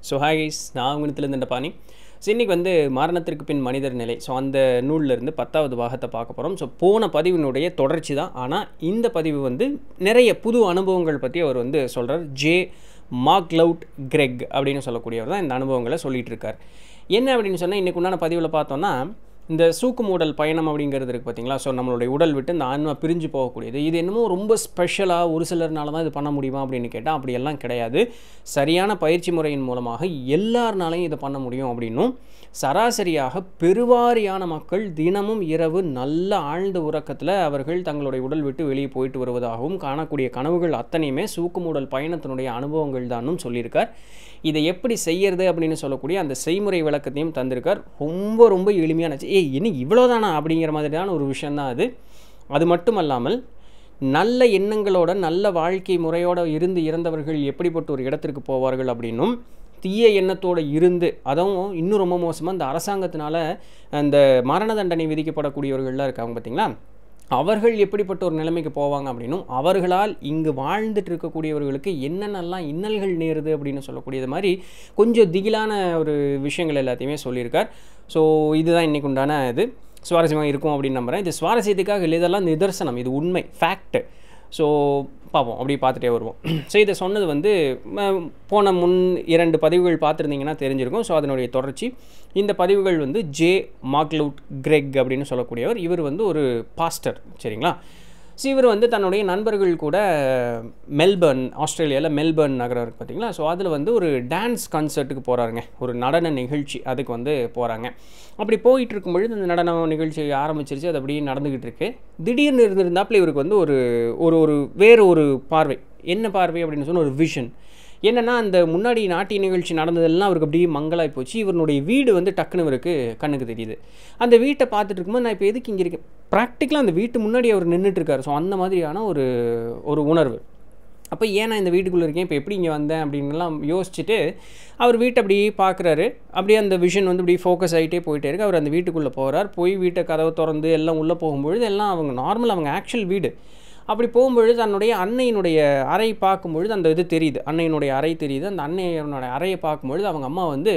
so ஹாய்ஸ் நான் உங்கத்திலேருந்து இந்த பாணி ஸோ இன்றைக்கி வந்து மரணத்திற்கு பின் மனிதர் நிலை ஸோ அந்த நூல்லேருந்து பத்தாவது பாகத்தை பார்க்க போகிறோம் ஸோ போன பதிவினுடைய தொடர்ச்சி தான் ஆனால் இந்த பதிவு வந்து நிறைய புது அனுபவங்கள் பற்றி அவர் வந்து சொல்கிறார் ஜே மாக்லவுட் கிரெக் அப்படின்னு சொல்லக்கூடியவர் தான் இந்த அனுபவங்களை சொல்லிகிட்டு இருக்கார் என்ன அப்படின்னு சொன்னால் இன்றைக்கு உண்டான பதிவில் பார்த்தோன்னா இந்த சூக்கு மூடல் பயணம் அப்படிங்கிறது இருக்குது பார்த்தீங்களா ஸோ நம்மளுடைய உடல் விட்டு இந்த ஆன்மா பிரிஞ்சு போகக்கூடியது இது என்னமோ ரொம்ப ஸ்பெஷலாக ஒரு சிலர்னால தான் இது பண்ண முடியுமா அப்படின்னு கேட்டால் அப்படியெல்லாம் கிடையாது சரியான பயிற்சி முறையின் மூலமாக எல்லாருனாலையும் இதை பண்ண முடியும் அப்படின்னும் சராசரியாக பெருவாரியான மக்கள் தினமும் இரவு நல்ல ஆழ்ந்த உறக்கத்தில் அவர்கள் தங்களுடைய உடல் விட்டு வெளியே போயிட்டு வருவதாகவும் காணக்கூடிய கனவுகள் அத்தனையுமே சூக்குமூடல் பயணத்தினுடைய அனுபவங்கள் தானும் சொல்லியிருக்கார் இதை எப்படி செய்யறது அப்படின்னு சொல்லக்கூடிய அந்த செய்முறை விளக்கத்தையும் தந்திருக்கார் ரொம்ப ரொம்ப எளிமையான ஏய் இன்னும் இவ்வளோதானா அப்படிங்கிற மாதிரியான ஒரு விஷயந்தான் அது அது மட்டும் அல்லாமல் நல்ல எண்ணங்களோட நல்ல வாழ்க்கை முறையோடு இருந்து இறந்தவர்கள் எப்படிப்பட்ட ஒரு இடத்திற்கு போவார்கள் அப்படின்னும் தீய எண்ணத்தோடு இருந்து அதுவும் இன்னும் ரொம்ப மோசமாக இந்த அரசாங்கத்தினால அந்த மரண தண்டனை விதிக்கப்படக்கூடியவர்கள்லாம் இருக்காங்க பார்த்தீங்களா அவர்கள் எப்படிப்பட்ட ஒரு நிலைமைக்கு போவாங்க அப்படின்னும் அவர்களால் இங்கு வாழ்ந்துட்டு இருக்கக்கூடியவர்களுக்கு என்னென்னலாம் இன்னல்கள் நேருது அப்படின்னு சொல்லக்கூடியது மாதிரி கொஞ்சம் திகிலான ஒரு விஷயங்கள் எல்லாத்தையுமே சொல்லியிருக்கார் ஸோ இதுதான் இன்றைக்கு உண்டான இது சுவாரஸ்யமாக இருக்கும் அப்படின்னு நம்புகிறேன் இது சுவாரஸ்யத்துக்காக இல்லை இதெல்லாம் நிதர்சனம் இது உண்மை ஃபேக்ட்டு ஸோ பார்ப்போம் அப்படி பார்த்துட்டே வருவோம் ஸோ இதை சொன்னது வந்து போன முன் இரண்டு பதிவுகள் பார்த்துருந்தீங்கன்னா தெரிஞ்சிருக்கும் ஸோ அதனுடைய தொடர்ச்சி இந்த பதிவுகள் வந்து ஜே மாக்லவுட் கிரெக் அப்படின்னு சொல்லக்கூடியவர் இவர் வந்து ஒரு பாஸ்டர் சரிங்களா ஸோ இவர் வந்து தன்னுடைய நண்பர்கள் கூட மெல்பர்ன் ஆஸ்திரேலியாவில் மெல்பர்ன் நகரம் இருக்குது பார்த்தீங்களா ஸோ அதில் வந்து ஒரு டான்ஸ் கான்சர்ட்டுக்கு போகிறாருங்க ஒரு நடன நிகழ்ச்சி அதுக்கு வந்து போகிறாங்க அப்படி போயிட்டு இருக்கும் பொழுது அந்த நடன நிகழ்ச்சி ஆரம்பிச்சிருச்சு அது அப்படியே நடந்துக்கிட்டு இருக்கு திடீர்னு இருந்திருந்தாப்புல இவருக்கு வந்து ஒரு ஒரு ஒரு வேறு ஒரு பார்வை என்ன பார்வை அப்படின்னு சொன்னால் ஒரு விஷன் என்னென்னா அந்த முன்னாடி நாட்டிய நிகழ்ச்சி நடந்ததெல்லாம் அவருக்கு அப்படியே மங்களாகி போச்சு இவருடைய வீடு வந்து டக்குன்னு இவருக்கு கண்ணுக்கு தெரியுது அந்த வீட்டை பார்த்துட்டு இருக்கும்போது நான் இப்போ எதுக்கு இங்கே இருக்கேன் ப்ராக்டிக்கலாக அந்த வீட்டு முன்னாடி அவர் நின்றுட்டுருக்காரு ஸோ அந்த மாதிரியான ஒரு ஒரு உணர்வு அப்போ ஏன் நான் இந்த வீட்டுக்குள்ளே இருக்கேன் இப்போ எப்படி இங்கே வந்தேன் அப்படின்லாம் யோசிச்சுட்டு அவர் வீட்டை அப்படி பார்க்குறாரு அப்படியே அந்த விஷன் வந்து இப்படி ஃபோக்கஸ் ஆகிட்டே போயிட்டே இருக்கு அவர் அந்த வீட்டுக்குள்ளே போகிறார் போய் வீட்டை கதவை திறந்து எல்லாம் உள்ளே போகும்பொழுது எல்லாம் அவங்க நார்மல் அவங்க ஆக்சுவல் வீடு அப்படி போகும்பொழுது தன்னுடைய அன்னையினுடைய அறை பார்க்கும்பொழுது அந்த இது தெரியுது அன்னையினுடைய அறை தெரியுது அந்த அன்னையனுடைய அறையை பார்க்கும்பொழுது அவங்க அம்மா வந்து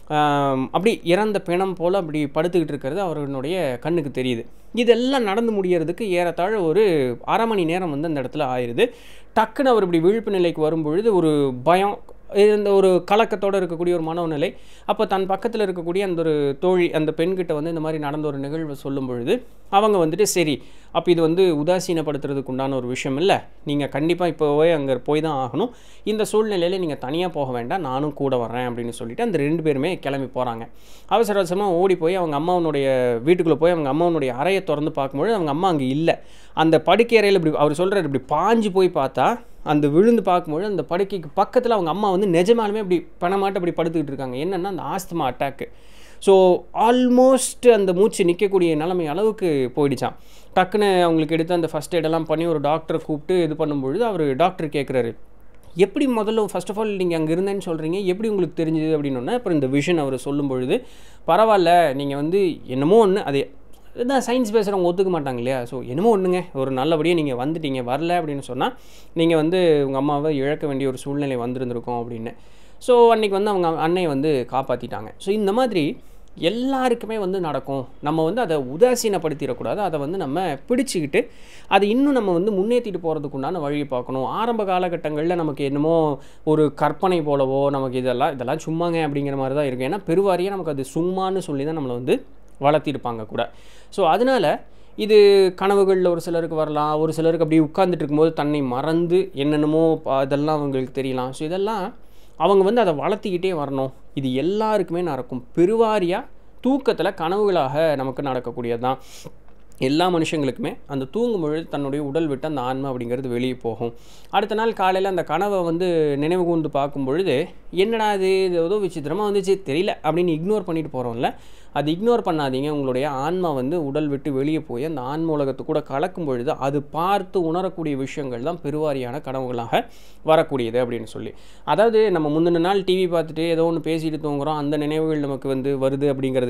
அப்படி இறந்த பிணம் போல் அப்படி படுத்துக்கிட்டு இருக்கிறது அவர்களுடைய கண்ணுக்கு தெரியுது இதெல்லாம் நடந்து முடியறதுக்கு ஏறத்தாழ ஒரு அரை மணி நேரம் வந்து அந்த இடத்துல ஆயிடுது டக்குன்னு அவர் இப்படி விழிப்பு நிலைக்கு வரும்பொழுது ஒரு பயம் இந்த ஒரு கலக்கத்தோடு இருக்கக்கூடிய ஒரு மனோநிலை அப்போ தன் பக்கத்தில் இருக்கக்கூடிய அந்த ஒரு தோழி அந்த பெண்கிட்ட வந்து இந்த மாதிரி நடந்த ஒரு நிகழ்வு சொல்லும் பொழுது அவங்க வந்துட்டு சரி அப்போ இது வந்து உதாசீனப்படுத்துறதுக்கு உண்டான ஒரு விஷயம் இல்லை நீங்கள் கண்டிப்பாக இப்போவே அங்கே போய் தான் ஆகணும் இந்த சூழ்நிலையில் நீங்கள் தனியாக போக வேண்டாம் நானும் கூட வரேன் அப்படின்னு சொல்லிட்டு அந்த ரெண்டு பேருமே கிளம்பி போகிறாங்க அவசர அவசரமாக ஓடி போய் அவங்க அம்மாவனுடைய வீட்டுக்குள்ளே போய் அவங்க அம்மாவனுடைய அறையை திறந்து பார்க்கும்பொழுது அவங்க அம்மா அங்கே இல்லை அந்த படுக்கை அறையில் இப்படி அவர் சொல்கிறார் இப்படி பாஞ்சு போய் பார்த்தா அந்த விழுந்து பார்க்கும்பொழுது அந்த படுக்கைக்கு பக்கத்தில் அவங்க அம்மா வந்து நிஜமாலுமே அப்படி பணமாட்ட அப்படி படுத்துக்கிட்டு இருக்காங்க என்னென்னா அந்த ஆஸ்துமா அட்டாக்கு ஸோ ஆல்மோஸ்ட் அந்த மூச்சு நிற்கக்கூடிய நிலைமை அளவுக்கு போயிடுச்சான் டக்குன்னு அவங்களுக்கு எடுத்து அந்த ஃபஸ்ட் எய்டெல்லாம் பண்ணி ஒரு டாக்டரை கூப்பிட்டு இது பண்ணும்பொழுது அவர் டாக்டர் கேட்குறாரு எப்படி முதல்ல ஃபர்ஸ்ட் ஆஃப் ஆல் நீங்கள் அங்கே இருந்தேன்னு சொல்கிறீங்க எப்படி உங்களுக்கு தெரிஞ்சுது அப்படின்னோடனே அப்புறம் இந்த விஷன் அவர் சொல்லும் பொழுது பரவாயில்ல நீங்கள் வந்து என்னமோ ஒன்று அது இதான் சயின்ஸ் பேசுகிறவங்க ஒத்துக்க மாட்டாங்க இல்லையா ஸோ என்னமோ ஒன்றுங்க ஒரு நல்லபடியாக நீங்கள் வந்துட்டீங்க வரல அப்படின்னு சொன்னால் நீங்கள் வந்து உங்கள் அம்மாவை இழக்க வேண்டிய ஒரு சூழ்நிலை வந்திருந்திருக்கோம் அப்படின்னு ஸோ அன்றைக்கி வந்து அவங்க அன்னையை வந்து காப்பாற்றிட்டாங்க ஸோ இந்த மாதிரி எல்லாருக்குமே வந்து நடக்கும் நம்ம வந்து அதை உதாசீனப்படுத்திடக்கூடாது அதை வந்து நம்ம பிடிச்சிக்கிட்டு அதை இன்னும் நம்ம வந்து முன்னேற்றிட்டு போகிறதுக்கு உண்டான வழியை பார்க்கணும் ஆரம்ப காலகட்டங்களில் நமக்கு என்னமோ ஒரு கற்பனை போலவோ நமக்கு இதெல்லாம் இதெல்லாம் சும்மாங்க அப்படிங்கிற மாதிரி தான் இருக்கும் ஏன்னா பெருவாரியாக நமக்கு அது சும்மான்னு சொல்லி தான் நம்மளை வந்து வளர்த்திருப்பாங்க கூட ஸோ அதனால் இது கனவுகளில் ஒரு சிலருக்கு வரலாம் ஒரு சிலருக்கு அப்படி உட்கார்ந்துட்டு இருக்கும்போது தன்னை மறந்து என்னென்னமோ இதெல்லாம் அவங்களுக்கு தெரியலாம் ஸோ இதெல்லாம் அவங்க வந்து அதை வளர்த்திக்கிட்டே வரணும் இது எல்லாருக்குமே நடக்கும் பெருவாரியாக தூக்கத்தில் கனவுகளாக நமக்கு நடக்கக்கூடியது தான் எல்லா மனுஷங்களுக்குமே அந்த தூங்கும் பொழுது தன்னுடைய உடல் விட்டு அந்த ஆன்மா அப்படிங்கிறது வெளியே போகும் அடுத்த நாள் காலையில் அந்த கனவை வந்து நினைவு கூர்ந்து பார்க்கும் பொழுது என்னடா இது இது ஏதோ விசித்திரமாக வந்துச்சு தெரியல அப்படின்னு இக்னோர் பண்ணிட்டு போகிறோம்ல அது இக்னோர் பண்ணாதீங்க உங்களுடைய ஆன்மா வந்து உடல் விட்டு வெளியே போய் அந்த ஆன்ம உலகத்து கூட கலக்கும் பொழுது அது பார்த்து உணரக்கூடிய விஷயங்கள் தான் பெருவாரியான கனவுகளாக வரக்கூடியது அப்படின்னு சொல்லி அதாவது நம்ம முந்தின நாள் டிவி பார்த்துட்டு ஏதோ ஒன்று பேசிட்டு தூங்குறோம் அந்த நினைவுகள் நமக்கு வந்து வருது அப்படிங்கிறது இல்லை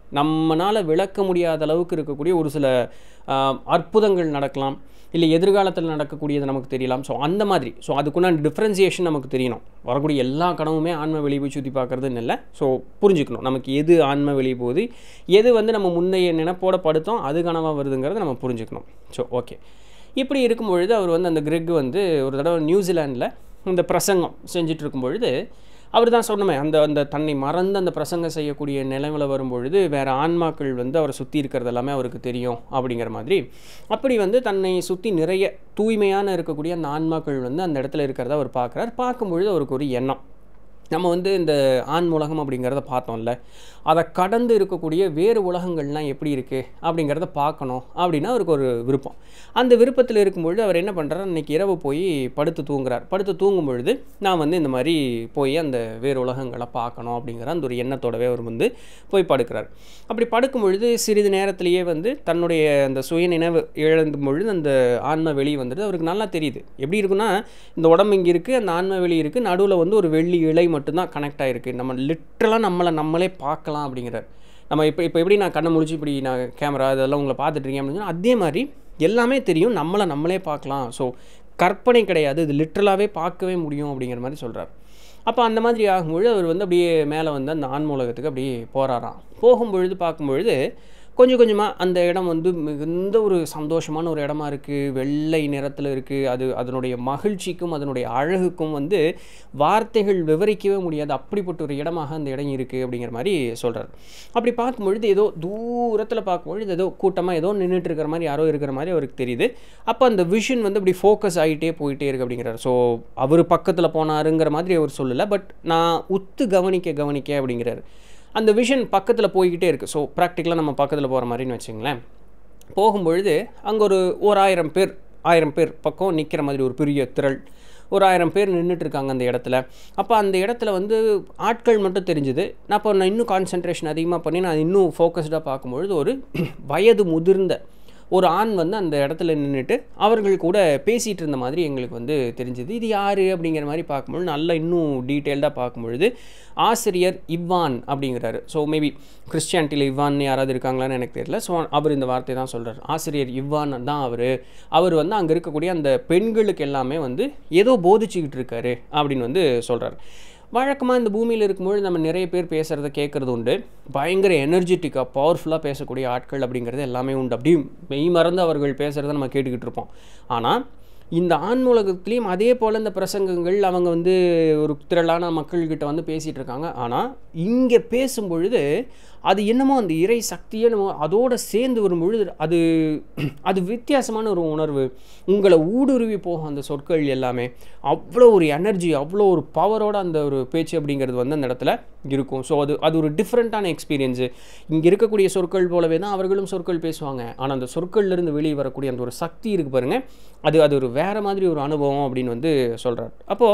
நம்மளால் விளக்க முடியாத அளவுக்கு இருக்கக்கூடிய ஒரு சில ஆஹ், அற்புதங்கள் நடக்கலாம் இல்லை எதிர்காலத்தில் நடக்கக்கூடியது நமக்கு தெரியலாம் ஸோ அந்த மாதிரி ஸோ அதுக்குண்டான டிஃப்ரென்சியேஷன் நமக்கு தெரியணும் வரக்கூடிய எல்லா கனவுமே ஆன்ம வெளியே போய் சுற்றி பார்க்குறதுன்னு இல்லை ஸோ புரிஞ்சுக்கணும் நமக்கு எது ஆன்ம வெளியே போகுது எது வந்து நம்ம முந்தைய நினைப்போட படுத்தோம் அது கனவாக வருதுங்கிறத நம்ம புரிஞ்சுக்கணும் ஸோ ஓகே இப்படி இருக்கும் பொழுது அவர் வந்து அந்த கிரெக் வந்து ஒரு தடவை நியூசிலாண்டில் இந்த பிரசங்கம் செஞ்சுட்டு இருக்கும் பொழுது அவர் தான் சொன்னமே அந்த அந்த தன்னை மறந்து அந்த பிரசங்கம் செய்யக்கூடிய நிலைமையில் வரும்பொழுது வேறு ஆன்மாக்கள் வந்து அவரை சுற்றி இருக்கிறது எல்லாமே அவருக்கு தெரியும் அப்படிங்கிற மாதிரி அப்படி வந்து தன்னை சுற்றி நிறைய தூய்மையான இருக்கக்கூடிய அந்த ஆன்மாக்கள் வந்து அந்த இடத்துல இருக்கிறத அவர் பார்க்குறார் பார்க்கும்பொழுது அவருக்கு ஒரு எண்ணம் நம்ம வந்து இந்த ஆண் உலகம் அப்படிங்கிறத பார்த்தோம்ல அதை கடந்து இருக்கக்கூடிய வேறு உலகங்கள்லாம் எப்படி இருக்குது அப்படிங்கிறத பார்க்கணும் அப்படின்னு அவருக்கு ஒரு விருப்பம் அந்த விருப்பத்தில் இருக்கும்பொழுது அவர் என்ன பண்ணுறாரு அன்றைக்கி இரவு போய் படுத்து தூங்குறார் படுத்து தூங்கும் பொழுது நான் வந்து இந்த மாதிரி போய் அந்த வேறு உலகங்களை பார்க்கணும் அப்படிங்கிற அந்த ஒரு எண்ணத்தோடவே அவர் வந்து போய் படுக்கிறார் அப்படி படுக்கும் பொழுது சிறிது நேரத்திலேயே வந்து தன்னுடைய அந்த சுய நினைவு இழந்தும் பொழுது அந்த ஆன்ம வெளி வந்துடுது அவருக்கு நல்லா தெரியுது எப்படி இருக்குன்னா இந்த உடம்பு இங்கே இருக்குது அந்த ஆன்ம வெளி இருக்குது நடுவில் வந்து ஒரு வெள்ளி இலை மட்டும்தான் கனெக்ட் ஆகிருக்கு நம்ம லிட்டரலாக நம்மளை நம்மளே பார்க்கலாம் அப்படிங்கிறார் நம்ம இப்போ இப்போ எப்படி நான் கண்ணை முழிச்சு இப்படி நான் கேமரா இதெல்லாம் உங்களை பார்த்துட்டு இருக்கேன் அப்படின்னு சொன்னா, அதே மாதிரி எல்லாமே தெரியும் நம்மளை நம்மளே பார்க்கலாம் ஸோ கற்பனை கிடையாது இது லிட்ரலாகவே பார்க்கவே முடியும் அப்படிங்கிற மாதிரி சொல்கிறார் அப்போ அந்த மாதிரி ஆகும்பொழுது அவர் வந்து அப்படியே மேலே வந்து அந்த ஆன்மூலகத்துக்கு அப்படியே போகிறாராம் போகும்பொழுது பார்க்கும்பொழுது கொஞ்சம் கொஞ்சமாக அந்த இடம் வந்து மிகுந்த ஒரு சந்தோஷமான ஒரு இடமா இருக்குது வெள்ளை நிறத்தில் இருக்குது அது அதனுடைய மகிழ்ச்சிக்கும் அதனுடைய அழகுக்கும் வந்து வார்த்தைகள் விவரிக்கவே முடியாது அப்படிப்பட்ட ஒரு இடமாக அந்த இடம் இருக்குது அப்படிங்கிற மாதிரி சொல்கிறார் அப்படி பார்க்கும்பொழுது ஏதோ தூரத்தில் பார்க்கும்பொழுது ஏதோ கூட்டமாக ஏதோ நின்றுட்டு இருக்கிற மாதிரி யாரோ இருக்கிற மாதிரி அவருக்கு தெரியுது அப்போ அந்த விஷன் வந்து அப்படி ஃபோக்கஸ் ஆகிட்டே போயிட்டே இருக்கு அப்படிங்கிறார் ஸோ அவர் பக்கத்தில் போனாருங்கிற மாதிரி அவர் சொல்லலை பட் நான் உத்து கவனிக்க கவனிக்க அப்படிங்கிறாரு அந்த விஷன் பக்கத்தில் போய்கிட்டே இருக்குது ஸோ ப்ராக்டிக்கலாக நம்ம பக்கத்தில் போகிற மாதிரின்னு வச்சுங்களேன் போகும்பொழுது அங்கே ஒரு ஒரு ஆயிரம் பேர் ஆயிரம் பேர் பக்கம் நிற்கிற மாதிரி ஒரு பெரிய திரள் ஒரு ஆயிரம் பேர் நின்றுட்டு இருக்காங்க அந்த இடத்துல அப்போ அந்த இடத்துல வந்து ஆட்கள் மட்டும் தெரிஞ்சுது நான் அப்போ நான் இன்னும் கான்சன்ட்ரேஷன் அதிகமாக பண்ணி நான் இன்னும் ஃபோக்கஸ்டாக பார்க்கும்பொழுது ஒரு வயது முதிர்ந்த ஒரு ஆண் வந்து அந்த இடத்துல நின்றுட்டு அவர்கள் கூட பேசிகிட்டு இருந்த மாதிரி எங்களுக்கு வந்து தெரிஞ்சுது இது யார் அப்படிங்கிற மாதிரி பார்க்கும்பொழுது நல்லா இன்னும் டீட்டெயில்டாக பார்க்கும்பொழுது ஆசிரியர் இவ்வான் அப்படிங்கிறாரு ஸோ மேபி கிறிஸ்டியானிட்டியில் இவ்வான் யாராவது இருக்காங்களான்னு எனக்கு தெரியல ஸோ அவர் இந்த வார்த்தை தான் சொல்கிறார் ஆசிரியர் இவ்வான் தான் அவர் அவர் வந்து அங்கே இருக்கக்கூடிய அந்த பெண்களுக்கு எல்லாமே வந்து ஏதோ போதிச்சுக்கிட்டு இருக்காரு அப்படின்னு வந்து சொல்கிறார் வழக்கமாக இந்த பூமியில் இருக்கும்பொழுது நம்ம நிறைய பேர் பேசுகிறத கேட்குறது உண்டு பயங்கர எனர்ஜெட்டிக்காக பவர்ஃபுல்லாக பேசக்கூடிய ஆட்கள் அப்படிங்கிறது எல்லாமே உண்டு அப்படி மெய் மறந்து அவர்கள் பேசுகிறத நம்ம கேட்டுக்கிட்டு இருப்போம் ஆனால் இந்த ஆன்மூலகத்துலேயும் அதே போல் இந்த பிரசங்கங்கள் அவங்க வந்து ஒரு திரளான மக்கள்கிட்ட வந்து பேசிகிட்டு இருக்காங்க ஆனால் இங்கே பேசும்பொழுது அது என்னமோ அந்த இறை சக்தியே நம்ம அதோடு சேர்ந்து வரும்பொழுது அது அது வித்தியாசமான ஒரு உணர்வு உங்களை ஊடுருவி போகும் அந்த சொற்கள் எல்லாமே அவ்வளோ ஒரு எனர்ஜி அவ்வளோ ஒரு பவரோட அந்த ஒரு பேச்சு அப்படிங்கிறது வந்து அந்த இடத்துல இருக்கும் ஸோ அது அது ஒரு டிஃப்ரெண்ட்டான எக்ஸ்பீரியன்ஸு இங்கே இருக்கக்கூடிய சொற்கள் போலவே தான் அவர்களும் சொற்கள் பேசுவாங்க ஆனால் அந்த சொற்கள்லேருந்து வெளியே வரக்கூடிய அந்த ஒரு சக்தி இருக்குது பாருங்கள் அது அது ஒரு வேறு மாதிரி ஒரு அனுபவம் அப்படின்னு வந்து சொல்கிறார்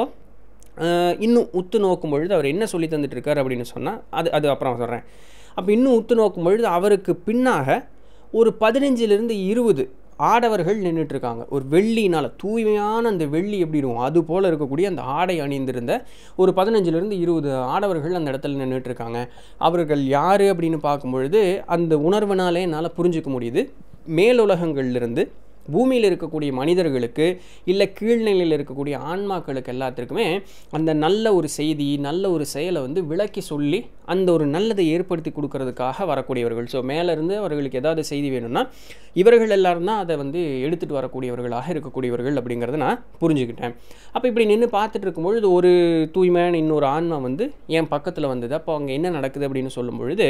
அப்போது இன்னும் உத்து நோக்கும் பொழுது அவர் என்ன சொல்லி தந்துட்டு இருக்கார் அப்படின்னு சொன்னால் அது அது அப்புறம் சொல்கிறேன் அப்போ இன்னும் உத்து நோக்கும் பொழுது அவருக்கு பின்னாக ஒரு பதினஞ்சிலிருந்து இருபது ஆடவர்கள் நின்றுட்டு இருக்காங்க ஒரு வெள்ளினால் தூய்மையான அந்த வெள்ளி எப்படி இருக்கும் அது போல் இருக்கக்கூடிய அந்த ஆடை அணிந்திருந்த ஒரு பதினஞ்சிலிருந்து இருபது ஆடவர்கள் அந்த இடத்துல நின்றுட்டு இருக்காங்க அவர்கள் யார் அப்படின்னு பார்க்கும்பொழுது அந்த உணர்வினாலே என்னால் புரிஞ்சுக்க முடியுது மேலுலகங்கள்லேருந்து பூமியில் இருக்கக்கூடிய மனிதர்களுக்கு இல்லை கீழ்நிலையில் இருக்கக்கூடிய ஆன்மாக்களுக்கு எல்லாத்திற்குமே அந்த நல்ல ஒரு செய்தி நல்ல ஒரு செயலை வந்து விளக்கி சொல்லி அந்த ஒரு நல்லதை ஏற்படுத்தி கொடுக்கறதுக்காக வரக்கூடியவர்கள் ஸோ மேலேருந்து அவர்களுக்கு ஏதாவது செய்தி வேணும்னா இவர்கள் எல்லாரும் தான் அதை வந்து எடுத்துகிட்டு வரக்கூடியவர்களாக இருக்கக்கூடியவர்கள் அப்படிங்கிறத நான் புரிஞ்சுக்கிட்டேன் அப்போ இப்படி நின்று பார்த்துட்டு இருக்கும்பொழுது ஒரு தூய்மையான இன்னொரு ஆன்மா வந்து என் பக்கத்தில் வந்தது அப்போ அங்கே என்ன நடக்குது அப்படின்னு சொல்லும் பொழுது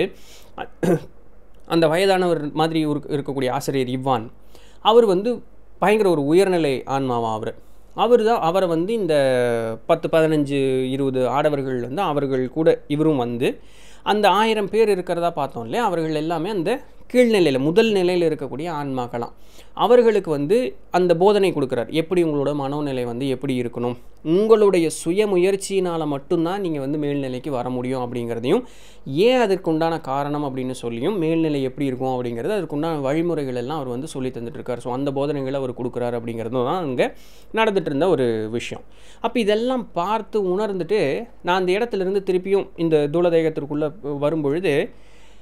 அந்த வயதானவர் மாதிரி இருக்கக்கூடிய ஆசிரியர் இவ்வான் அவர் வந்து பயங்கர ஒரு உயர்நிலை ஆன்மாவா அவர் அவர் தான் அவரை வந்து இந்த பத்து பதினஞ்சு இருபது ஆடவர்கள் வந்து அவர்கள் கூட இவரும் வந்து அந்த ஆயிரம் பேர் இருக்கிறதா பார்த்தோம் இல்லையா அவர்கள் எல்லாமே அந்த கீழ்நிலையில் முதல் நிலையில் இருக்கக்கூடிய ஆன்மாக்களாம் அவர்களுக்கு வந்து அந்த போதனை கொடுக்குறார் எப்படி உங்களோட மனோநிலை வந்து எப்படி இருக்கணும் உங்களுடைய சுய முயற்சியினால் மட்டும்தான் நீங்கள் வந்து மேல்நிலைக்கு வர முடியும் அப்படிங்கிறதையும் ஏன் அதற்குண்டான காரணம் அப்படின்னு சொல்லியும் மேல்நிலை எப்படி இருக்கும் அப்படிங்கிறது அதுக்குண்டான வழிமுறைகள் எல்லாம் அவர் வந்து சொல்லி தந்துட்டுருக்கார் ஸோ அந்த போதனைகளை அவர் கொடுக்குறாரு அப்படிங்கிறதும் தான் அங்கே நடந்துட்டு இருந்த ஒரு விஷயம் அப்போ இதெல்லாம் பார்த்து உணர்ந்துட்டு நான் அந்த இடத்துலேருந்து திருப்பியும் இந்த தூளதேகத்திற்குள்ளே வரும்பொழுது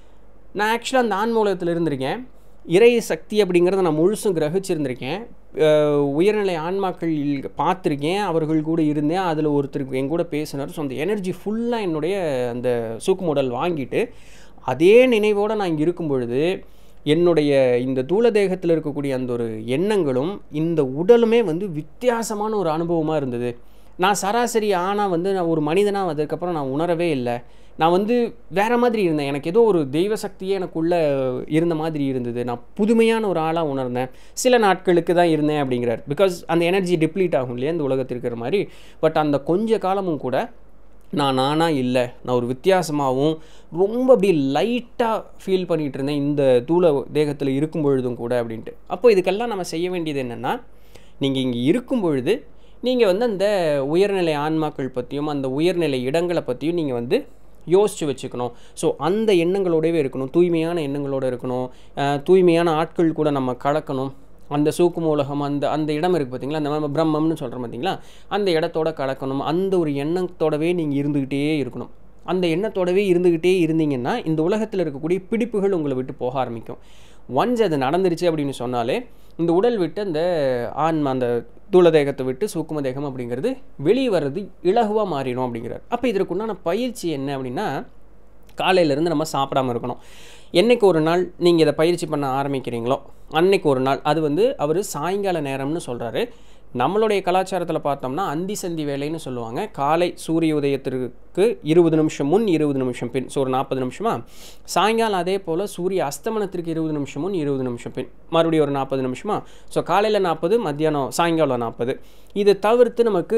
நான் ஆக்சுவலாக அந்த ஆன்மூலகத்தில் இருந்திருக்கேன் இறை சக்தி அப்படிங்கிறத நான் முழுசும் கிரகிச்சிருந்திருக்கேன் அஹ் உயர்நிலை ஆன்மாக்கள் பார்த்துருக்கேன் அவர்கள் கூட இருந்தேன் அதில் ஒருத்தருக்கு என் கூட பேசினார் ஸோ அந்த எனர்ஜி ஃபுல்லாக என்னுடைய அந்த சூக்கு மாடல் வாங்கிட்டு அதே நினைவோடு நான் இங்கே இருக்கும் பொழுது என்னுடைய இந்த தூள தேகத்தில் இருக்கக்கூடிய அந்த ஒரு எண்ணங்களும் இந்த உடலுமே வந்து வித்தியாசமான ஒரு அனுபவமாக இருந்தது நான் சராசரி ஆனால் வந்து நான் ஒரு மனிதனாக அதுக்கப்புறம் நான் உணரவே இல்லை நான் வந்து வேற மாதிரி இருந்தேன் எனக்கு ஏதோ ஒரு தெய்வ சக்தியே எனக்குள்ளே இருந்த மாதிரி இருந்தது நான் புதுமையான ஒரு ஆளாக உணர்ந்தேன் சில நாட்களுக்கு தான் இருந்தேன் அப்படிங்கிறார் பிகாஸ் அந்த எனர்ஜி டிப்ளீட் ஆகும் இல்லையா இந்த உலகத்தில் இருக்கிற மாதிரி பட் அந்த கொஞ்ச காலமும் கூட நான் நானாக இல்லை நான் ஒரு வித்தியாசமாகவும் ரொம்ப அப்படி லைட்டாக ஃபீல் பண்ணிகிட்டு இருந்தேன் இந்த தூள தேகத்தில் இருக்கும் பொழுதும் கூட அப்படின்ட்டு அப்போ இதுக்கெல்லாம் நம்ம செய்ய வேண்டியது என்னென்னா நீங்கள் இங்கே இருக்கும் பொழுது நீங்கள் வந்து அந்த உயர்நிலை ஆன்மாக்கள் பற்றியும் அந்த உயர்நிலை இடங்களை பற்றியும் நீங்கள் வந்து யோசித்து வச்சுக்கணும் ஸோ அந்த எண்ணங்களோடவே இருக்கணும் தூய்மையான எண்ணங்களோடு இருக்கணும் அஹ் தூய்மையான ஆட்கள் கூட நம்ம கலக்கணும் அந்த சூக்கு மூலகம் அந்த அந்த இடம் இருக்குது பார்த்தீங்களா அந்த நம்ம பிரம்மம்னு சொல்கிறோம் பார்த்தீங்களா அந்த இடத்தோட கலக்கணும் அந்த ஒரு எண்ணத்தோடவே நீங்கள் இருந்துக்கிட்டே இருக்கணும் அந்த எண்ணத்தோடவே இருந்துக்கிட்டே இருந்தீங்கன்னா இந்த உலகத்தில் இருக்கக்கூடிய பிடிப்புகள் உங்களை விட்டு போக ஆரம்பிக்கும் ஒன்ஸ் அது நடந்துருச்சு அப்படின்னு சொன்னாலே இந்த உடல் விட்டு அந்த ஆன்மா அந்த தூளதேகத்தை விட்டு சூக்கும தேகம் அப்படிங்கிறது வெளியே வர்றது இலகுவாக மாறிடும் அப்படிங்கிறார் அப்போ இதற்குண்டான பயிற்சி என்ன அப்படின்னா காலையிலேருந்து நம்ம சாப்பிடாம இருக்கணும் என்னைக்கு ஒரு நாள் நீங்கள் இதை பயிற்சி பண்ண ஆரம்பிக்கிறீங்களோ அன்னைக்கு ஒரு நாள் அது வந்து அவர் சாயங்கால நேரம்னு சொல்கிறாரு நம்மளுடைய கலாச்சாரத்தில் பார்த்தோம்னா அந்தி சந்தி வேலைன்னு சொல்லுவாங்க காலை சூரிய உதயத்திற்கு இருபது நிமிஷம் முன் இருபது நிமிஷம் பின் ஸோ ஒரு நாற்பது நிமிஷமா சாயங்காலம் அதே போல் சூரிய அஸ்தமனத்திற்கு இருபது நிமிஷம் முன் இருபது நிமிஷம் பின் மறுபடியும் ஒரு நாற்பது நிமிஷமா ஸோ காலையில் நாற்பது மத்தியானம் சாயங்காலம் நாற்பது இது தவிர்த்து நமக்கு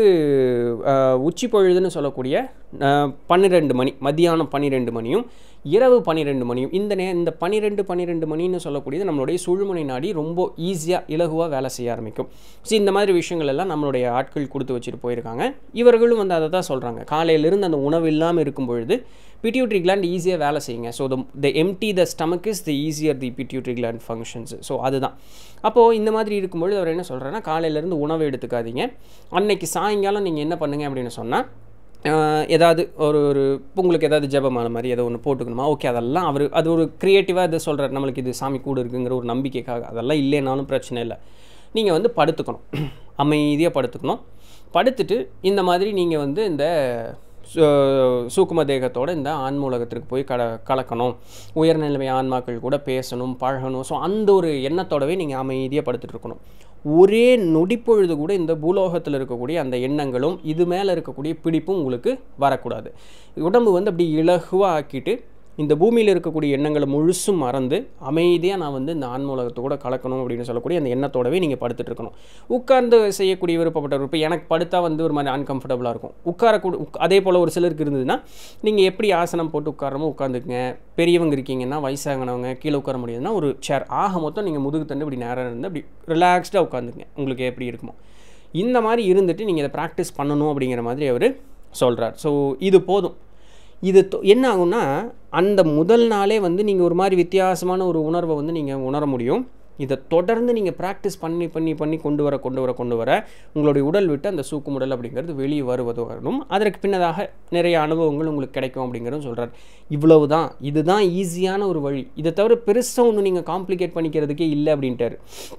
அஹ், உச்சி பொழுதுன்னு சொல்லக்கூடிய அஹ், பன்னிரெண்டு மணி மத்தியானம் பன்னிரெண்டு மணியும் இரவு பன்னிரெண்டு மணியும் இந்த நே இந்த பன்னிரெண்டு பன்னிரெண்டு மணின்னு சொல்லக்கூடியது நம்மளுடைய சுழுமுனை நாடி ரொம்ப ஈஸியாக இலகுவாக வேலை செய்ய ஆரம்பிக்கும் ஸோ இந்த மாதிரி விஷயங்கள் எல்லாம் நம்மளுடைய ஆட்கள் கொடுத்து வச்சுட்டு போயிருக்காங்க இவர்களும் வந்து அதை தான் சொல்கிறாங்க காலையிலிருந்து அந்த உணவு இல்லாமல் இருக்கும் பொழுது பிட்யூட்ரி கிளாண்ட் ஈஸியாக வேலை செய்யுங்க so the the empty the stomach is the easier the pituitary gland functions so அதுதான் அப்போது இந்த மாதிரி இருக்கும்பொழுது அவர் என்ன சொல்கிறாருன்னா காலையிலேருந்து உணவு எடுத்துக்காதீங்க அன்னைக்கு சாயங்காலம் நீங்கள் என்ன பண்ணுங்க அப்படின்னு சொன்னால் ஆஹ் ஏதாவது ஒரு ஒரு இப்போ உங்களுக்கு ஏதாவது ஜெபமான மாதிரி ஏதோ ஒன்று போட்டுக்கணுமா ஓகே அதெல்லாம் அவர் அது ஒரு க்ரியேட்டிவாக இதை சொல்கிறார் நம்மளுக்கு இது சாமி கூட இருக்குங்கிற ஒரு நம்பிக்கைக்காக அதெல்லாம் இல்லைனாலும் பிரச்சனை இல்லை நீங்கள் வந்து படுத்துக்கணும் அமைதியாக படுத்துக்கணும் படுத்துட்டு இந்த மாதிரி நீங்கள் வந்து இந்த சு- சூக்கும தேகத்தோட இந்த ஆன்மூலகத்திற்கு போய் கல கலக்கணும் உயர்நிலைமை ஆன்மாக்கள் கூட பேசணும் பழகணும் ஸோ அந்த ஒரு எண்ணத்தோடவே நீங்கள் அமைதியாக படுத்துட்டு இருக்கணும் ஒரே நொடிப்பொழுது கூட இந்த பூலோகத்தில் இருக்கக்கூடிய அந்த எண்ணங்களும் இது மேலே இருக்கக்கூடிய பிடிப்பும் உங்களுக்கு வரக்கூடாது உடம்பு வந்து அப்படி இலகுவாக ஆக்கிட்டு இந்த பூமியில் இருக்கக்கூடிய எண்ணங்களை முழுசும் மறந்து அமைதியாக நான் வந்து இந்த ஆன்மூலகத்தோட கலக்கணும் அப்படின்னு சொல்லக்கூடிய அந்த எண்ணத்தோடவே நீங்கள் படுத்துட்டு இருக்கணும் உட்கார்ந்து செய்யக்கூடிய விருப்பப்பட்டவர் இப்போ எனக்கு படுத்தா வந்து ஒரு மாதிரி அன்கம்ஃபர்டபுளாக இருக்கும் உட்காரக்கூட உக் அதே போல் ஒரு சிலருக்கு இருந்ததுன்னா நீங்கள் எப்படி ஆசனம் போட்டு உட்காரமோ உட்காந்துக்குங்க பெரியவங்க இருக்கீங்கன்னா வயசாகினவங்க கீழே உட்கார முடியுதுன்னா ஒரு சேர் ஆக மொத்தம் நீங்கள் முதுகு தண்டு இப்படி நேரம் இருந்து அப்படி ரிலாக்ஸ்டாக உட்காந்துக்குங்க உங்களுக்கு எப்படி இருக்குமோ இந்த மாதிரி இருந்துட்டு நீங்கள் இதை ப்ராக்டிஸ் பண்ணணும் அப்படிங்கிற மாதிரி அவர் சொல்கிறார் ஸோ இது போதும் இது தொ- என்ன ஆகும்னா அந்த முதல் நாளே வந்து நீங்கள் ஒரு மாதிரி வித்தியாசமான ஒரு உணர்வை வந்து நீங்கள் உணர முடியும் இதை தொடர்ந்து நீங்கள் ப்ராக்டிஸ் பண்ணி பண்ணி பண்ணி கொண்டு வர கொண்டு வர கொண்டு வர உங்களுடைய உடல் விட்டு அந்த சூக்குமுடல் அப்படிங்கிறது வெளியே வருவது வரணும் அதற்கு பின்னதாக நிறைய அனுபவங்கள் உங்களுக்கு கிடைக்கும் அப்படிங்கிறதும் சொல்கிறார் இவ்வளவு தான் இதுதான் ஈஸியான ஒரு வழி இதை தவிர பெருசாக ஒன்று நீங்கள் காம்ப்ளிகேட் பண்ணிக்கிறதுக்கே இல்லை அப்படின்ட்டார்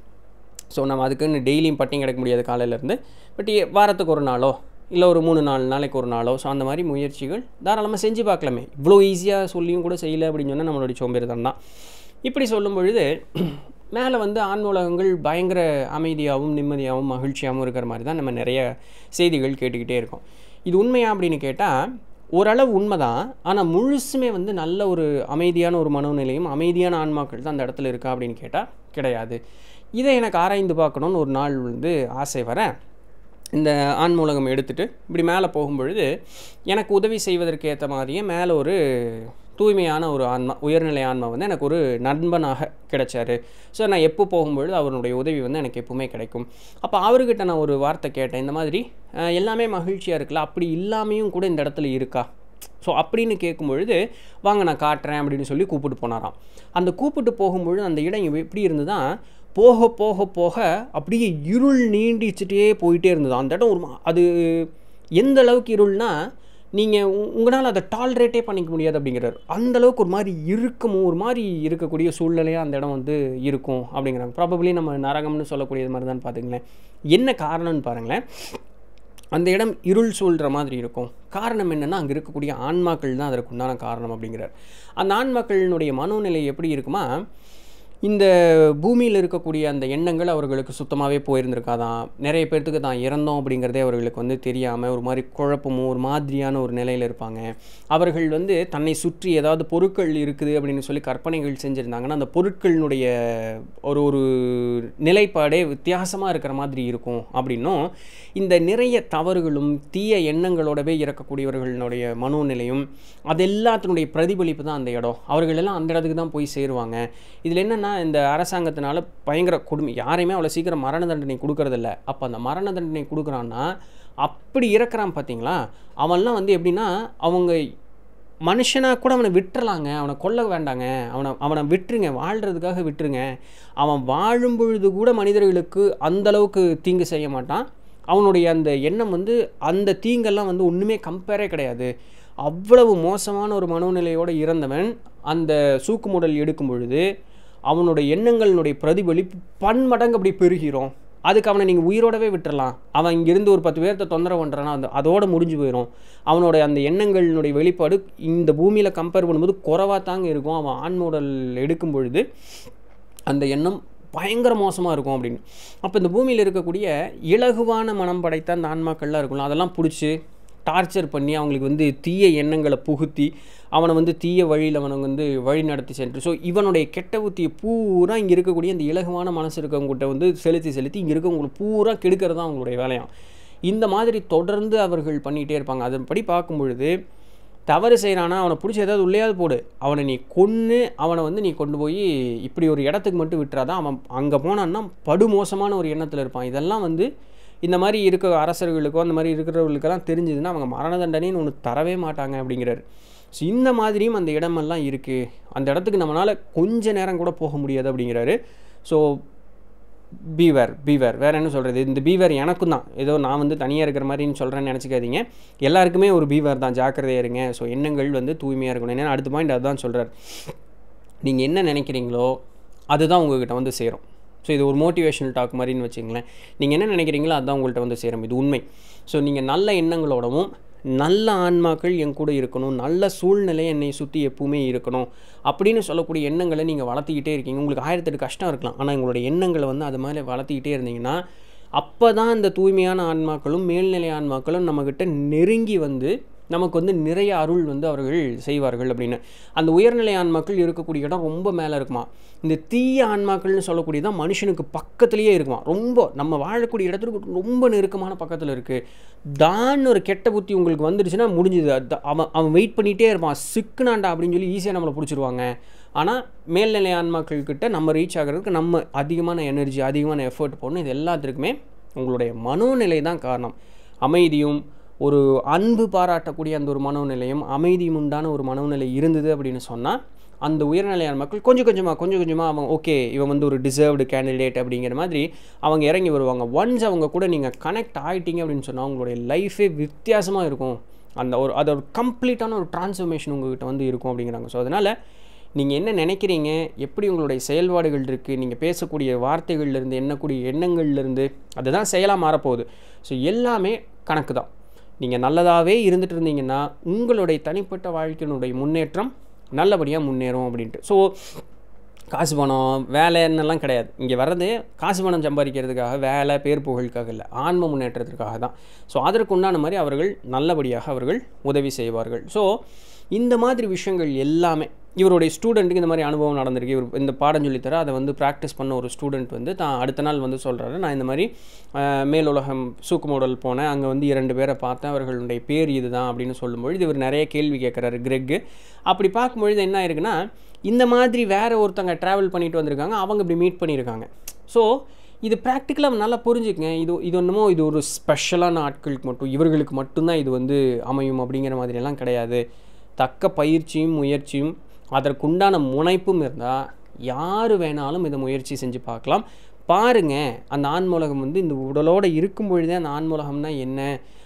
ஸோ நம்ம அதுக்குன்னு டெய்லியும் பட்டியும் கிடைக்க முடியாது காலையிலேருந்து பட் வாரத்துக்கு ஒரு நாளோ இல்லை ஒரு மூணு நாலு நாளைக்கு ஒரு நாளோ ஸோ அந்த மாதிரி முயற்சிகள் தாராளமாக செஞ்சு பார்க்கலாமே இவ்வளோ ஈஸியாக சொல்லியும் கூட செய்யலை அப்படின்னு சொன்னால் நம்மளுடைய சோம்பேறித்தனம் தான் இப்படி சொல்லும் பொழுது மேலே வந்து ஆன்மூலகங்கள் பயங்கர அமைதியாகவும் நிம்மதியாகவும் மகிழ்ச்சியாகவும் இருக்கிற மாதிரி தான் நம்ம நிறைய செய்திகள் கேட்டுக்கிட்டே இருக்கோம் இது உண்மையா அப்படின்னு கேட்டால் ஓரளவு உண்மைதான் ஆனால் முழுசுமே வந்து நல்ல ஒரு அமைதியான ஒரு மனோநிலையும் அமைதியான ஆன்மாக்கள் தான் அந்த இடத்துல இருக்கா அப்படின்னு கேட்டால் கிடையாது இதை எனக்கு ஆராய்ந்து பார்க்கணுன்னு ஒரு நாள் வந்து ஆசை வரேன் இந்த ஆன்மூலகம் எடுத்துட்டு இப்படி மேலே போகும்பொழுது எனக்கு உதவி செய்வதற்கு ஏற்ற மாதிரியே மேலே ஒரு தூய்மையான ஒரு ஆன்மா உயர்நிலை ஆன்மா வந்து எனக்கு ஒரு நண்பனாக கிடைச்சாரு ஸோ நான் எப்போ போகும்பொழுது அவருடைய உதவி வந்து எனக்கு எப்பவுமே கிடைக்கும் அப்போ அவர்கிட்ட நான் ஒரு வார்த்தை கேட்டேன் இந்த மாதிரி அஹ், எல்லாமே மகிழ்ச்சியாக இருக்குல்ல அப்படி இல்லாமையும் கூட இந்த இடத்துல இருக்கா ஸோ அப்படின்னு கேட்கும்பொழுது வாங்க நான் காட்டுறேன் அப்படின்னு சொல்லி கூப்பிட்டு போனாராம் அந்த கூப்பிட்டு போகும்பொழுது அந்த இடம் எப்படி இருந்ததுன்னா போக போக போக அப்படியே இருள் நீண்டிச்சுட்டே போயிட்டே இருந்தது அந்த இடம் ஒரு மா- அது எந்த அளவுக்கு இருள்னா நீங்கள் உங்களால் அதை டாலரேட்டே பண்ணிக்க முடியாது அப்படிங்கிறார் அந்த அளவுக்கு ஒரு மாதிரி இறுக்கமும் ஒரு மாதிரி இருக்கக்கூடிய சூழ்நிலையாக அந்த இடம் வந்து இருக்கும் அப்படிங்கிறாங்க ப்ராபப்ளி நம்ம நரகம்னு சொல்லக்கூடியது மாதிரி தான் பார்த்துங்களேன் என்ன காரணம்னு பாருங்களேன் அந்த இடம் இருள் சூழ்கிற மாதிரி இருக்கும் காரணம் என்னென்னா அங்கே இருக்கக்கூடிய ஆன்மாக்கள் தான் அதற்கு உண்டான காரணம் அப்படிங்கிறார் அந்த ஆன்மாக்களினுடைய மனோநிலை எப்படி இருக்குமா இந்த பூமியில் இருக்கக்கூடிய அந்த எண்ணங்கள் அவர்களுக்கு சுத்தமாகவே போயிருந்திருக்காதான் நிறைய பேர்த்துக்கு தான் இறந்தோம் அப்படிங்கிறதே அவர்களுக்கு வந்து தெரியாமல் ஒரு மாதிரி குழப்பமும் ஒரு மாதிரியான ஒரு நிலையில் இருப்பாங்க அவர்கள் வந்து தன்னை சுற்றி ஏதாவது பொருட்கள் இருக்குது அப்படின்னு சொல்லி கற்பனைகள் செஞ்சுருந்தாங்கன்னா அந்த பொருட்களினுடைய ஒரு ஒரு நிலைப்பாடே வித்தியாசமாக இருக்கிற மாதிரி இருக்கும் அப்படின்னும் இந்த நிறைய தவறுகளும் தீய எண்ணங்களோடவே இறக்கக்கூடியவர்களுடைய மனோநிலையும் அது எல்லாத்தினுடைய பிரதிபலிப்பு தான் அந்த இடம் அவர்கள் எல்லாம் அந்த இடத்துக்கு தான் போய் சேருவாங்க இதில் என்னென்னா இந்த அரசாங்கத்தினால பயங்கர கொடுமை யாரையுமே அவ்வளோ சீக்கிரம் மரண தண்டனை கொடுக்கறதில்ல அப்போ அந்த மரண தண்டனை கொடுக்குறான்னா அப்படி இறக்குறான் பார்த்தீங்களா அவன்லாம் வந்து எப்படின்னா அவங்க மனுஷனாக கூட அவனை விட்டுறலாங்க அவனை கொல்ல வேண்டாங்க அவனை அவனை விட்டுருங்க வாழ்கிறதுக்காக விட்டுருங்க அவன் வாழும் பொழுது கூட மனிதர்களுக்கு அந்த அளவுக்கு தீங்கு செய்ய மாட்டான் அவனுடைய அந்த எண்ணம் வந்து அந்த தீங்கெல்லாம் வந்து ஒன்றுமே கம்பேரே கிடையாது அவ்வளவு மோசமான ஒரு மனோநிலையோடு இறந்தவன் அந்த சூக்குமுடல் எடுக்கும் பொழுது அவனுடைய எண்ணங்களினுடைய பிரதிபலிப்பு பன்மடங்கு அப்படி பெருகிறோம் அதுக்கு அவனை நீங்கள் உயிரோடவே விட்டுறலாம் அவன் இங்கேருந்து ஒரு பத்து பேர்த்த தொந்தரவு பண்ணுறான்னா அந்த அதோட முடிஞ்சு போயிடும் அவனோட அந்த எண்ணங்களினுடைய வெளிப்பாடு இந்த பூமியில் கம்பேர் பண்ணும்போது குறைவாக தாங்க இருக்கும் அவன் ஆண்மோடல் எடுக்கும் பொழுது அந்த எண்ணம் பயங்கர மோசமாக இருக்கும் அப்படின்னு அப்போ இந்த பூமியில் இருக்கக்கூடிய இலகுவான மனம் படைத்த அந்த ஆன்மாக்கள்லாம் இருக்கும்ல அதெல்லாம் பிடிச்சி டார்ச்சர் பண்ணி அவங்களுக்கு வந்து தீய எண்ணங்களை புகுத்தி அவனை வந்து தீய வழியில் அவனை வந்து வழி நடத்தி சென்று ஸோ இவனுடைய கெட்ட புத்தியை பூரா இங்கே இருக்கக்கூடிய இந்த இலகுவான மனசு இருக்கவங்ககிட்ட வந்து செலுத்தி செலுத்தி இங்கே இருக்கவங்களுக்கு பூரா கெடுக்கிறது தான் அவங்களுடைய வேலையாம் இந்த மாதிரி தொடர்ந்து அவர்கள் பண்ணிகிட்டே இருப்பாங்க அதன்படி பார்க்கும் பொழுது தவறு செய்கிறானா அவனை பிடிச்சி ஏதாவது உள்ளேயாவது போடு அவனை நீ கொன்று அவனை வந்து நீ கொண்டு போய் இப்படி ஒரு இடத்துக்கு மட்டும் விட்டுறாதான் அவன் அங்கே போனான்னா படுமோசமான ஒரு எண்ணத்தில் இருப்பான் இதெல்லாம் வந்து இந்த மாதிரி இருக்க அரசர்களுக்கோ அந்த மாதிரி இருக்கிறவர்களுக்கெல்லாம் தெரிஞ்சதுன்னா அவங்க மரண தண்டனைன்னு ஒன்று தரவே மாட்டாங்க அப்படிங்கிறாரு ஸோ இந்த மாதிரியும் அந்த இடமெல்லாம் இருக்குது அந்த இடத்துக்கு நம்மளால் கொஞ்ச நேரம் கூட போக முடியாது அப்படிங்கிறாரு ஸோ பீவர் பீவர் வேறு என்ன சொல்கிறது இந்த பீவர் எனக்கும் தான் ஏதோ நான் வந்து தனியாக இருக்கிற மாதிரின்னு சொல்கிறேன்னு நினச்சிக்காதீங்க எல்லாருக்குமே ஒரு பீவர் தான் ஜாக்கிரதையாக இருங்க ஸோ எண்ணங்கள் வந்து தூய்மையாக இருக்கணும் ஏன்னா அடுத்த பாயிண்ட் அதுதான் சொல்கிறார் நீங்கள் என்ன நினைக்கிறீங்களோ அதுதான் உங்ககிட்ட வந்து சேரும் ஸோ இது ஒரு மோட்டிவேஷனல் டாக் மாதிரின்னு வச்சுங்களேன் நீங்கள் என்ன நினைக்கிறீங்களோ அதுதான் உங்கள்கிட்ட வந்து சேரும் இது உண்மை ஸோ நீங்கள் நல்ல எண்ணங்களோடவும் நல்ல ஆன்மாக்கள் என் கூட இருக்கணும் நல்ல சூழ்நிலை என்னை சுற்றி எப்பவுமே இருக்கணும் அப்படின்னு சொல்லக்கூடிய எண்ணங்களை நீங்கள் வளர்த்திக்கிட்டே இருக்கீங்க உங்களுக்கு ஆயிரத்தெட்டு கஷ்டம் இருக்கலாம் ஆனால் உங்களுடைய எண்ணங்களை வந்து அது மாதிரி வளர்த்திக்கிட்டே இருந்தீங்கன்னா அப்போ தான் இந்த தூய்மையான ஆன்மாக்களும் மேல்நிலை ஆன்மாக்களும் நம்மக்கிட்ட நெருங்கி வந்து நமக்கு வந்து நிறைய அருள் வந்து அவர்கள் செய்வார்கள் அப்படின்னு அந்த உயர்நிலை ஆன்மாக்கள் இருக்கக்கூடிய இடம் ரொம்ப மேலே இருக்குமா இந்த தீய ஆன்மாக்கள்னு சொல்லக்கூடியதான் மனுஷனுக்கு பக்கத்துலேயே இருக்குமா ரொம்ப நம்ம வாழக்கூடிய இடத்துக்கு ரொம்ப நெருக்கமான பக்கத்தில் இருக்குது தான் ஒரு கெட்ட புத்தி உங்களுக்கு வந்துடுச்சுன்னா முடிஞ்சுது அது அவன் அவன் வெயிட் பண்ணிகிட்டே இருப்பான் சிக்குனாண்டா அப்படின்னு சொல்லி ஈஸியாக நம்மளை பிடிச்சிருவாங்க ஆனால் மேல்நிலை ஆன்மாக்கள்கிட்ட நம்ம ரீச் ஆகிறதுக்கு நம்ம அதிகமான எனர்ஜி அதிகமான எஃபர்ட் போடணும் இது எல்லாத்துக்குமே உங்களுடைய மனோநிலை தான் காரணம் அமைதியும் ஒரு அன்பு பாராட்டக்கூடிய அந்த ஒரு மனோநிலையும் அமைதியும் உண்டான ஒரு மனோநிலை இருந்தது அப்படின்னு சொன்னால் அந்த உயர்நிலையான மக்கள் கொஞ்சம் கொஞ்சமாக கொஞ்சம் கொஞ்சமாக அவங்க ஓகே இவன் வந்து ஒரு டிசர்வ்டு கேண்டிடேட் அப்படிங்கிற மாதிரி அவங்க இறங்கி வருவாங்க ஒன்ஸ் அவங்க கூட நீங்கள் கனெக்ட் ஆகிட்டீங்க அப்படின்னு சொன்னால் அவங்களுடைய லைஃபே வித்தியாசமாக இருக்கும் அந்த ஒரு அது ஒரு கம்ப்ளீட்டான ஒரு டிரான்ஸ்ஃபர்மேஷன் உங்கள்கிட்ட வந்து இருக்கும் அப்படிங்கிறாங்க ஸோ அதனால் நீங்கள் என்ன நினைக்கிறீங்க எப்படி உங்களுடைய செயல்பாடுகள் இருக்குது நீங்கள் பேசக்கூடிய வார்த்தைகள்லேருந்து எண்ணக்கூடிய எண்ணங்கள்லேருந்து அதுதான் செயலாக மாறப்போகுது ஸோ எல்லாமே கணக்கு தான் நீங்கள் நல்லதாகவே இருந்துட்டு இருந்தீங்கன்னா உங்களுடைய தனிப்பட்ட வாழ்க்கையினுடைய முன்னேற்றம் நல்லபடியாக முன்னேறும் அப்படின்ட்டு ஸோ காசு பணம் வேலைன்னெல்லாம் கிடையாது இங்கே வர்றது காசு பணம் சம்பாதிக்கிறதுக்காக வேலை பேர் புகழுக்காக இல்லை ஆன்ம முன்னேற்றத்திற்காக தான் ஸோ அதற்கு உண்டான மாதிரி அவர்கள் நல்லபடியாக அவர்கள் உதவி செய்வார்கள் ஸோ இந்த மாதிரி விஷயங்கள் எல்லாமே இவருடைய ஸ்டூடெண்ட்டுக்கு இந்த மாதிரி அனுபவம் நடந்திருக்கு இவர் இந்த பாடம் சொல்லித்தர அதை வந்து ப்ராக்டிஸ் பண்ண ஒரு ஸ்டூடெண்ட் வந்து தான் அடுத்த நாள் வந்து சொல்கிறாரு நான் இந்த மாதிரி மேலுலகம் சூக்கு மாடல் போனேன் அங்கே வந்து இரண்டு பேரை பார்த்தேன் அவர்களுடைய பேர் இது தான் அப்படின்னு சொல்லும்பொழுது இவர் நிறைய கேள்வி கேட்குறாரு கிரெக்கு அப்படி பார்க்கும்பொழுது என்ன ஆயிருக்குன்னா இந்த மாதிரி வேறு ஒருத்தங்க ட்ராவல் பண்ணிட்டு வந்திருக்காங்க அவங்க இப்படி மீட் பண்ணியிருக்காங்க ஸோ இது ப்ராக்டிக்கலாக நல்லா புரிஞ்சுக்கங்க இது இது ஒன்றுமோ இது ஒரு ஸ்பெஷலான ஆட்களுக்கு மட்டும் இவர்களுக்கு மட்டும்தான் இது வந்து அமையும் அப்படிங்கிற மாதிரியெல்லாம் கிடையாது தக்க பயிற்சியும் முயற்சியும் அதற்குண்டான முனைப்பும் இருந்தால் யார் வேணாலும் இதை முயற்சி செஞ்சு பார்க்கலாம் பாருங்கள் அந்த ஆன்மூலகம் வந்து இந்த உடலோடு இருக்கும் பொழுதே அந்த ஆன்மூலகம்னா என்ன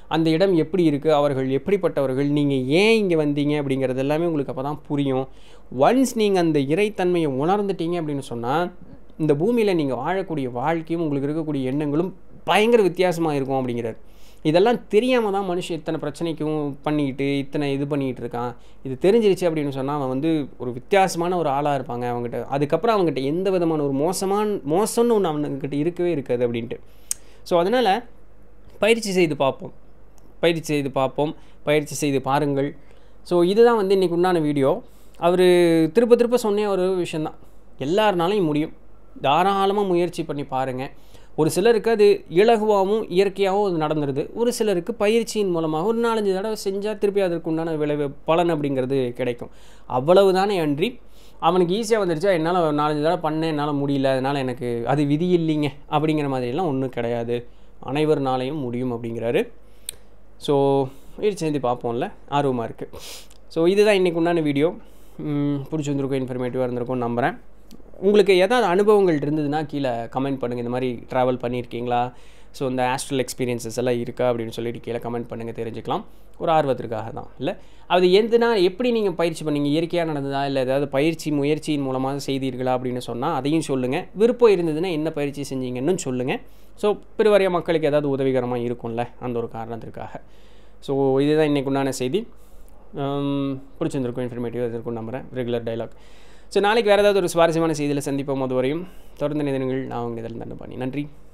அந்த இடம் எப்படி இருக்குது அவர்கள் எப்படிப்பட்டவர்கள் நீங்கள் ஏன் இங்கே வந்தீங்க அப்படிங்கிறது எல்லாமே உங்களுக்கு அப்போ தான் புரியும் ஒன்ஸ் நீங்கள் அந்த இறைத்தன்மையை உணர்ந்துட்டீங்க அப்படின்னு சொன்னால் இந்த பூமியில் நீங்கள் வாழக்கூடிய வாழ்க்கையும் உங்களுக்கு இருக்கக்கூடிய எண்ணங்களும் பயங்கர வித்தியாசமாக இருக்கும் அப்படிங்கிறார் இதெல்லாம் தெரியாமல் தான் மனுஷன் இத்தனை பிரச்சனைக்கும் பண்ணிக்கிட்டு இத்தனை இது பண்ணிக்கிட்டு இருக்கான் இது தெரிஞ்சிருச்சு அப்படின்னு சொன்னால் அவன் வந்து ஒரு வித்தியாசமான ஒரு ஆளாக இருப்பாங்க அவங்ககிட்ட அதுக்கப்புறம் அவங்ககிட்ட எந்த விதமான ஒரு மோசமான மோசம்னு ஒன்று அவனுக்கிட்ட இருக்கவே இருக்காது அப்படின்ட்டு ஸோ அதனால் பயிற்சி செய்து பார்ப்போம் பயிற்சி செய்து பார்ப்போம் பயிற்சி செய்து பாருங்கள் ஸோ இதுதான் வந்து இன்றைக்கி உண்டான வீடியோ அவர் திருப்ப திருப்ப சொன்னே ஒரு விஷயந்தான் எல்லாருனாலையும் முடியும் தாராளமாக முயற்சி பண்ணி பாருங்கள் ஒரு சிலருக்கு அது இலகுவாகவும் இயற்கையாகவும் அது நடந்துருது ஒரு சிலருக்கு பயிற்சியின் மூலமாக ஒரு நாலஞ்சு தடவை செஞ்சால் திருப்பி அதற்கு உண்டான விளைவு பலன் அப்படிங்கிறது கிடைக்கும் அவ்வளவு தானே அன்றி அவனுக்கு ஈஸியாக வந்துருச்சா என்னால் நாலஞ்சு தடவை பண்ணேன் என்னால் முடியல அதனால் எனக்கு அது விதி இல்லைங்க அப்படிங்கிற மாதிரிலாம் ஒன்றும் கிடையாது அனைவர்னாலையும் முடியும் அப்படிங்கிறாரு ஸோ முயற்சி செஞ்சு பார்ப்போம்ல ஆர்வமாக இருக்குது ஸோ இதுதான் இன்றைக்கி உண்டான வீடியோ பிடிச்சிருந்துருக்கும் இன்ஃபர்மேட்டிவாக இருந்திருக்கும் நம்புகிறேன் உங்களுக்கு ஏதாவது அனுபவங்கள் இருந்ததுன்னா கீழே கமெண்ட் பண்ணுங்கள் இந்த மாதிரி ட்ராவல் பண்ணியிருக்கீங்களா ஸோ இந்த ஆஸ்ட்ரல் எக்ஸ்பீரியன்சஸ் எல்லாம் இருக்கா அப்படின்னு சொல்லிட்டு கீழே கமெண்ட் பண்ணுங்கள் தெரிஞ்சுக்கலாம் ஒரு ஆர்வத்திற்காக தான் இல்லை அது எதுனா எப்படி நீங்கள் பயிற்சி பண்ணீங்க இயற்கையாக நடந்ததா இல்லை ஏதாவது பயிற்சி முயற்சியின் மூலமாக செய்தீர்களா அப்படின்னு சொன்னால் அதையும் சொல்லுங்கள் விருப்பம் இருந்ததுன்னா என்ன பயிற்சி செஞ்சீங்கன்னு சொல்லுங்கள் ஸோ பெருவாரிய மக்களுக்கு ஏதாவது உதவிகரமாக இருக்கும்ல அந்த ஒரு காரணத்திற்காக ஸோ இதுதான் இன்றைக்கு உண்டான செய்தி பிடிச்சிருந்திருக்கும் இன்ஃபர்மேட்டிவ் இருக்கும் நம்புகிறேன் ரெகுலர் டைலாக் ஸோ நாளைக்கு வேறு ஏதாவது ஒரு சுவாரஸ்யமான செய்தியில் சந்திப்போம் அது வரையும் தொடர்ந்து நிதினங்கள் நான் உங்கள் இதில் தண்டை பண்ணி நன்றி